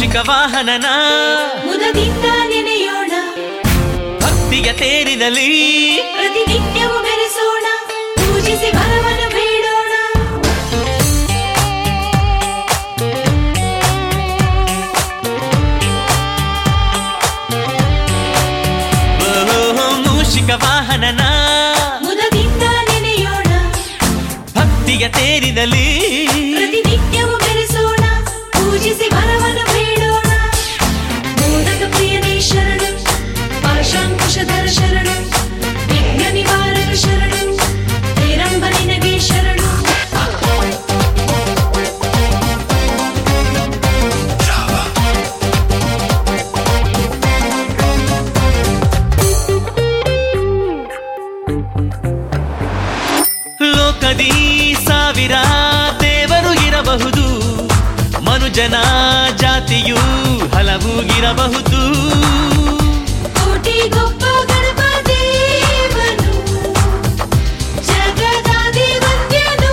ಮೂಷಿಕ ವಾಹನನ ಮುದದಿಂದ ನೆನೆಯೋಣ ಭಕ್ತಿಯ ತೇರಿನಲ್ಲಿ ಪ್ರತಿನಿತ್ಯವೂ ಬೆರೆಸೋಣ ಪೂಜಿಸಿ ಬಲವನ್ನು ಬೇಡೋಣ ಓ, ಮೂಷಿಕ ವಾಹನನ ಮುದದಿಂದ ನೆನೆಯೋಣ ಭಕ್ತಿಯ ತೇರಿನಲ್ಲಿ ಪ್ರತಿನಿತ್ಯವೂ ಬೆರೆಸೋಣ ಪೂಜಿಸಿ ಬಲವನ್ನು ಬೇಡೋಣ ಮೋದಕ ಪ್ರಿಯನೇ ಶರಣು ಪಾಶಾಂಕುಶಧರ ಶರಣು ವಿಘ್ನ ನಿವಾರಕ ಶರಣು ಹೇರಂಬ ನಿನಗೆ ಶರಣು ಲೋಕದಿ ಸಾವಿರ ದೇವರು ಇರಬಹುದು ಮನುಜನ ಜಾತಿಯು ಹಲವು ಇರಬಹುದು ಕೋಟಿ ಗೊಬ್ಬ ಗಣಪ ದೇವನು ಜಗದಾದಿ ವಂದ್ಯನು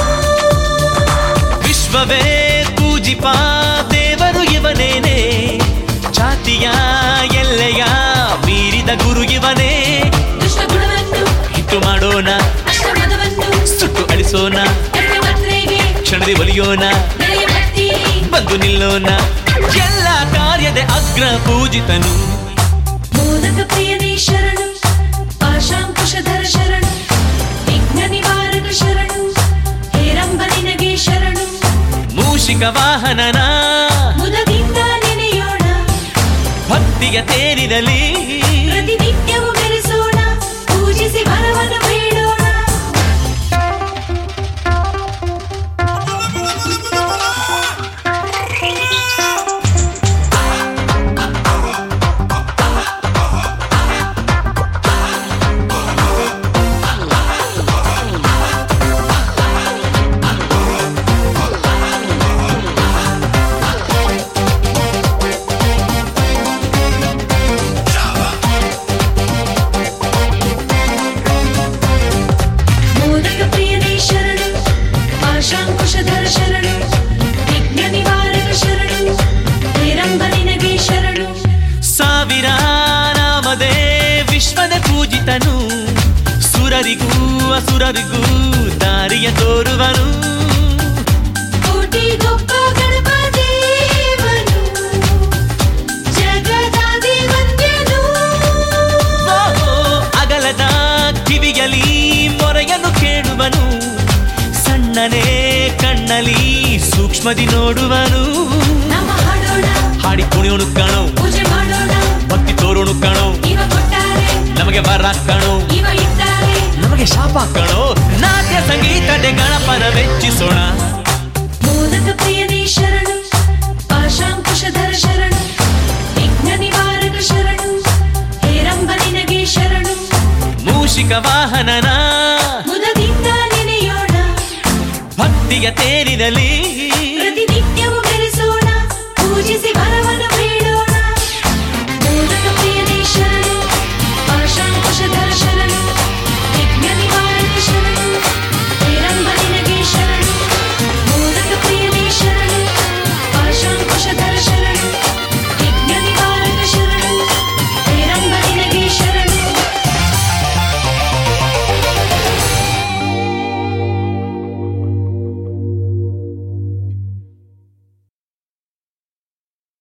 ವಿಶ್ವವೇ ಪೂಜಿಪ ದೇವರು ಇವನೇನೆ ಜಾತಿಯ ಎಲ್ಲೆಯ ಮೀರಿದ ಗುರು ಇವನೇ ದುಷ್ಟ ಗುಣವನ್ನು ಹಿಟ್ಟು ಮಾಡೋಣ ಅಷ್ಟಮದವನ್ನು ಸುಟ್ಟು ಅಳಿಸೋಣ ಮಾತ್ರೆಗೆ ಕ್ಷಣದಿ ಒಲಿಯೋಣ ನಡೆಯ ಭಕ್ತಿ ಬಂದು ನಿಲ್ಲೋಣ ಎಲ್ಲ ಕಾರ್ಯದ ಅಗ್ರ ಪೂಜಿತನು ಮೋದಕ ಪ್ರಿಯನೇ ಶರಣು ಪಾಶಾಂಕುಶಧರ ಶರಣು ವಿಘ್ನ ನಿವಾರಕ ಶರಣು ಹೇರಂಬ ನಿನಗೆ ಶರಣು ಮೂಷಿಕ ವಾಹನನ ಮುದದಿಂದ ನೆನೆಯೋಣ ಭಕ್ತಿಯ ತೇರಿನಲ್ಲಿ ಪ್ರತಿನಿತ್ಯವೂ ಬೆರೆಸೋಣ ಪೂಜಿಸಿ ಬಲವನ್ನು ಬೇಡೋಣ ಮೋದಕ ಪ್ರಿಯನೇ ಶರಣು ಪಾಶಾಂಕುಶಧರ ಶರಣು ವಿಘ್ನ ನಿವಾರಕ ಶರಣು ಹೇರಂಬ ನಿನಗೆ ಶರಣು ಸಾವಿರ ನಾಮದೇ ವಿಶ್ವದ ಪೂಜಿತನು ಸುರರಿಗೂ ಅಸುರರಿಗೂ ದಾರಿಯ ತೋರುವನು ಕೋಟಿ ಗೊಬ್ಬ ಗಣಪ ದೇವನು ಜಗದಾದಿ ವಂದ್ಯನು ಓಹೋ, ಅಗಲದ ಕಿವಿಯಲಿ ಮೊರೆಯನ್ನು ಕೇಳುವನು ಸಣ್ಣನೇ ಕಣ್ಣಲಿ ಸೂಕ್ಷ್ಮದಿ ನೋಡುವನು ನಮ್ಮ ಹಾಡೋಣ ಹಾಡಿ ಕುಣಿಯೋನು ಕಾಣೋ ಪೂಜೆ ಮಾಡೋಣ ಭಕ್ತಿ ತೋರೋನು ಕಾಣೋ ಇವ ಕೊಟ್ಟಾರೆ ನಮಗೆ ಬರ ಕಾಣೋ ಇವ ಇದ್ದಾರೆ ನಮಗೆ ಶಾಪ ಕಾಣೋ ನಾಟ್ಯ ಸಂಗೀತದೆ ಗಣಪನ ಮೆಚ್ಚಿಸೋಣ ಮೋದಕ ಪ್ರಿಯನೇ ಶರಣು ಪಾಶಾಂಕುಶಧರ ಶರಣು ವಿಘ್ನ ನಿವಾರಕ ಶರಣು ಹೇರಂಬ ನಿನಗೆ ಶರಣು ಮೂಷಿಕ ವಾಹನನ ಮುದದಿಂದ ನೆನೆಯೋಣ ಭಕ್ತಿಯ ತೇರಿನಲ್ಲಿ